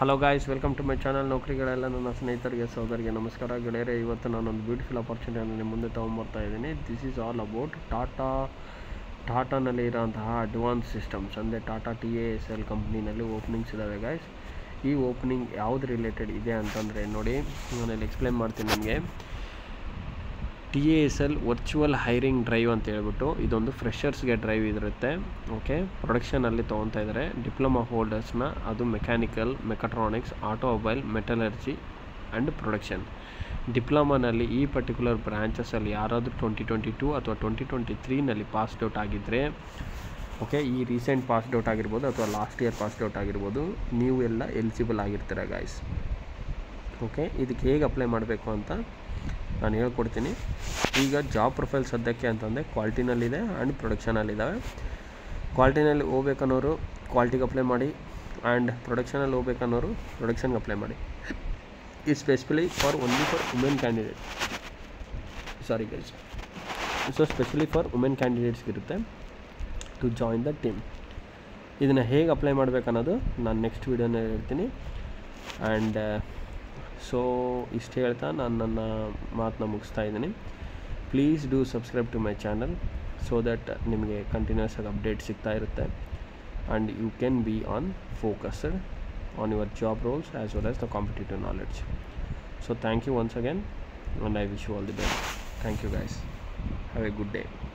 hello guys welcome to my channel ನೌಕರಿಗಳೆಲ್ಲ ನನ್ನ ಸ್ನೇಹಿತರಿಗೆ ಸಹೋದರಿಗೆ ನಮಸ್ಕಾರ ಗೆಳೆಯರೆ ಇವತ್ತು ನಾನೊಂದು ಬ್ಯೂಟಿಫುಲ್ ಅಪರ್ಚುನಿಟಿಯನ್ನು ನಿಮ್ಮ ಮುಂದೆ ತೊಗೊಂಬರ್ತಾ ಇದ್ದೀನಿ this is all about Tata ಟಾಟಾನಲ್ಲಿ ಇರೋಂತಹ ಅಡ್ವಾನ್ಸ್ ಸಿಸ್ಟಮ್ಸ್ ಅಂದರೆ Tata T A S L ಕಂಪ್ನಿನಲ್ಲಿ ಓಪನಿಂಗ್ಸ್ ಇದ್ದಾವೆ ಗಾಯ್ಸ್ ಈ ಓಪನಿಂಗ್ ಯಾವ್ದು ರಿಲೇಟೆಡ್ ಇದೆ ಅಂತಂದರೆ ನೋಡಿ ನಾನಲ್ಲಿ ಎಕ್ಸ್ಪ್ಲೇನ್ ಮಾಡ್ತೀನಿ ನಿಮಗೆ T A S L virtual hiring drive ಅಂತ ಹೇಳ್ಬಿಟ್ಟು ಇದೊಂದು ಫ್ರೆಷರ್ಸ್ಗೆ ಡ್ರೈವ್ ಇರುತ್ತೆ ಓಕೆ ಪ್ರೊಡಕ್ಷನಲ್ಲಿ ತೊಗೊತಾ ಇದ್ದಾರೆ ಡಿಪ್ಲೊಮಾ ಹೋಲ್ಡರ್ಸ್ನ ಅದು mechanical mechatronics automobile metallurgy and production ಡಿಪ್ಲೊಮಾನಲ್ಲಿ ಈ ಪರ್ಟಿಕ್ಯುಲರ್ ಬ್ರ್ಯಾಂಚಸಲ್ಲಿ ಯಾರಾದರೂ ಟ್ವೆಂಟಿ ಟ್ವೆಂಟಿ ಟೂ ಅಥವಾ ಟ್ವೆಂಟಿ ಟ್ವೆಂಟಿ ತ್ರೀನಲ್ಲಿ ಪಾಸ್ಡ್ ಔಟ್ ಆಗಿದ್ದರೆ ಓಕೆ ಈ ರೀಸೆಂಟ್ ಪಾಸ್ಡ್ ಔಟ್ ಆಗಿರ್ಬೋದು ಅಥವಾ ಲಾಸ್ಟ್ ಇಯರ್ ಪಾಸ್ಡ್ ಔಟ್ ಆಗಿರ್ಬೋದು ನೀವು ಎಲ್ಲ ಎಲಿಜಿಬಲ್ ಆಗಿರ್ತೀರ ಗಾಯ್ಸ್ ಓಕೆ ಇದಕ್ಕೆ ಹೇಗೆ ಅಪ್ಲೈ ಮಾಡಬೇಕು ಅಂತ ನಾನು ಹೇಳ್ಕೊಡ್ತೀನಿ ಈಗ ಜಾಬ್ ಪ್ರೊಫೈಲ್ ಸದ್ಯಕ್ಕೆ ಅಂತಂದರೆ ಕ್ವಾಲಿಟಿನಲ್ಲಿದೆ ಆ್ಯಂಡ್ ಪ್ರೊಡಕ್ಷನಲ್ಲಿದ್ದಾವೆ ಕ್ವಾಲಿಟಿನಲ್ಲಿ ಹೋಗ್ಬೇಕನ್ನೋರು ಕ್ವಾಲಿಟಿಗೆ ಅಪ್ಲೈ ಮಾಡಿ ಆ್ಯಂಡ್ ಪ್ರೊಡಕ್ಷನಲ್ಲಿ ಹೋಗ್ಬೇಕನ್ನೋರು ಪ್ರೊಡಕ್ಷನ್ಗೆ ಅಪ್ಲೈ ಮಾಡಿ ಈ specially for only for women candidate sorry guys so specially for women ಕ್ಯಾಂಡಿಡೇಟ್ಸ್ಗಿರುತ್ತೆ ಟು ಜಾಯಿನ್ ದ ಟೀಮ್ ಇದನ್ನು ಹೇಗೆ ಅಪ್ಲೈ ಮಾಡಬೇಕನ್ನೋದು ನಾನು ನೆಕ್ಸ್ಟ್ ವೀಡಿಯೋನಲ್ಲಿ ಹೇಳ್ತೀನಿ ಆ್ಯಂಡ್ ಸೊ ಇಷ್ಟು ಹೇಳ್ತಾ ನಾನು ನನ್ನ ಮಾತನ್ನ ಮುಗಿಸ್ತಾ ಇದ್ದೀನಿ please do subscribe to my channel so that ನಿಮಗೆ ಕಂಟಿನ್ಯೂಸ್ ಆಗಿ ಅಪ್ಡೇಟ್ ಸಿಗ್ತಾ ಇರುತ್ತೆ and you can be on focused on your job roles as well as the competitive knowledge so thank you once again and I wish you all the best thank you guys have a good day